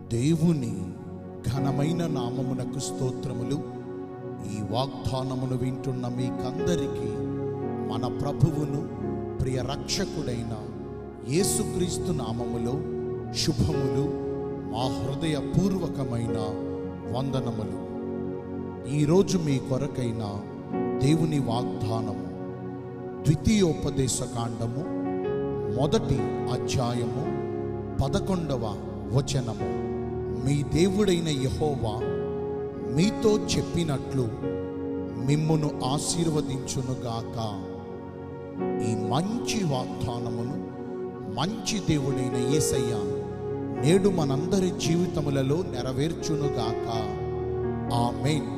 దేవుని ఘనమైన నామమునకు స్తోత్రములు ఈ వాగ్దానమును వింటున్న మీకందరికీ మన ప్రభువును ప్రియ రక్షకుడైన యేసుక్రీస్తు నామములో శుభములు మా హృదయపూర్వకమైన వందనములు ఈరోజు మీ కొరకైన దేవుని వాగ్దానము ద్వితీయోపదేశ కాండము మొదటి అధ్యాయము పదకొండవ వచనము మీ దేవుడైన యహోవా మీతో చెప్పినట్లు మిమ్మును ఆశీర్వదించునుగాక ఈ మంచి వాగ్దానమును మంచి దేవుడైన యేసయ్య నేడు మనందరి జీవితములలో నెరవేర్చునుగాక ఆమేన్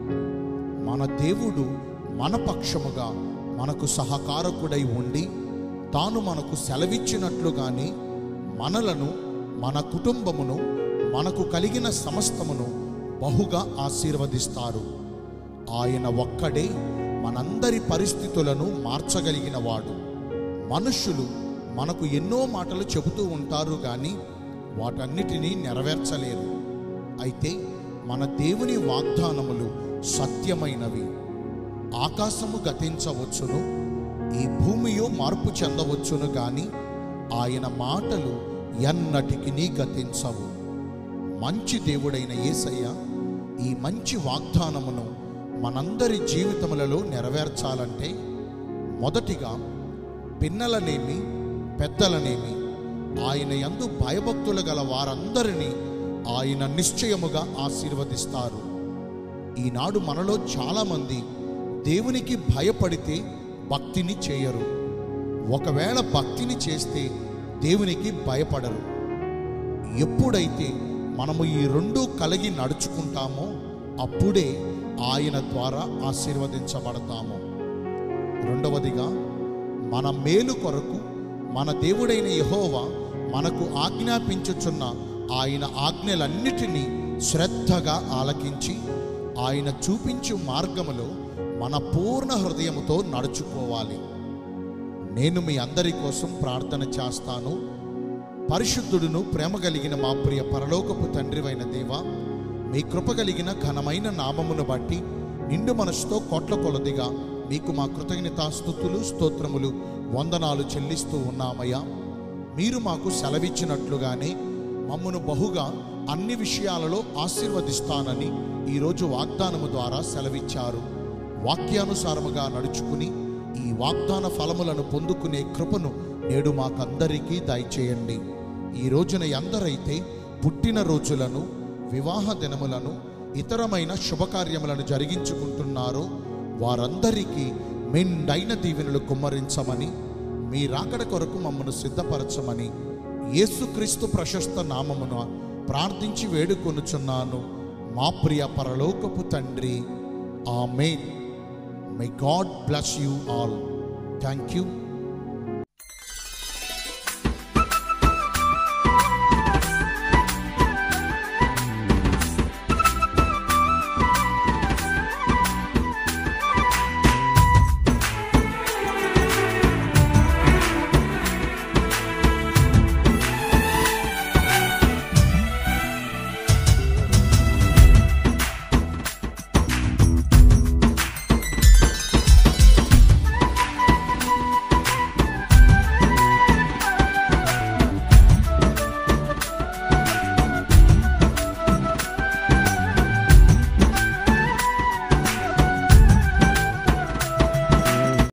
మన దేవుడు మన పక్షముగా మనకు సహకారకుడై ఉండి తాను మనకు సెలవిచ్చినట్లుగానే మనలను మన కుటుంబమును మనకు కలిగిన సమస్తమును బహుగా ఆశీర్వదిస్తారు ఆయన ఒక్కడే మనందరి పరిస్థితులను మార్చగలిగిన వాడు మనుష్యులు మనకు ఎన్నో మాటలు చెబుతూ ఉంటారు కానీ వాటన్నిటినీ నెరవేర్చలేరు అయితే మన దేవుని వాగ్దానములు సత్యమైనవి ఆకాశము గతించవచ్చును ఈ భూమియో మార్పు చెందవచ్చును గాని ఆయన మాటలు ఎన్నటికి గతించవు మంచి దేవుడైన యేసయ్య ఈ మంచి వాగ్దానమును మనందరి జీవితములలో నెరవేర్చాలంటే మొదటిగా పిన్నలనేమి పెద్దలనేమి ఆయన యందు భయభక్తులు గల వారందరినీ ఆయన నిశ్చయముగా ఆశీర్వదిస్తారు ఈనాడు మనలో చాలామంది దేవునికి భయపడితే భక్తిని చేయరు ఒకవేళ భక్తిని చేస్తే దేవునికి భయపడరు ఎప్పుడైతే మనము ఈ రెండు కలిగి నడుచుకుంటామో అప్పుడే ఆయన ద్వారా ఆశీర్వదించబడతాము రెండవదిగా మన మేలు కొరకు మన దేవుడైన యహోవా మనకు ఆజ్ఞాపించుచున్న ఆయన ఆజ్ఞలన్నిటినీ శ్రద్ధగా ఆలకించి ఆయన చూపించు మార్గములో మన పూర్ణ హృదయముతో నడుచుకోవాలి నేను మీ అందరి కోసం ప్రార్థన చేస్తాను పరిశుద్ధుడును ప్రేమ కలిగిన మా ప్రియ పరలోకపు తండ్రివైన దేవా మీ కృప కలిగిన ఘనమైన నామమును బట్టి నిండు మనసుతో కోట్ల కొలదిగా మీకు మా కృతజ్ఞతాస్థుతులు స్తోత్రములు వందనాలు చెల్లిస్తూ ఉన్నామయ్యా మీరు మాకు సెలవిచ్చినట్లుగానే మమ్మను బహుగా అన్ని విషయాలలో ఆశీర్వదిస్తానని ఈరోజు వాగ్దానము ద్వారా సెలవిచ్చారు వాక్యానుసారముగా నడుచుకుని ఈ వాగ్దాన ఫలములను పొందుకునే కృపను నేడు మాకందరికీ దయచేయండి ఈ రోజున ఎందరైతే పుట్టిన రోజులను వివాహ దినములను ఇతరమైన శుభకార్యములను జరిగించుకుంటున్నారో వారందరికీ మెండైన దీవెనలు కుమ్మరించమని మీ రాకడ కొరకు మమ్మను సిద్ధపరచమని యేసుక్రీస్తు ప్రశస్త నామమున ప్రార్థించి వేడుకొనుచున్నాను మా ప్రియ పరలోకపు తండ్రి amen my God bless you all thank you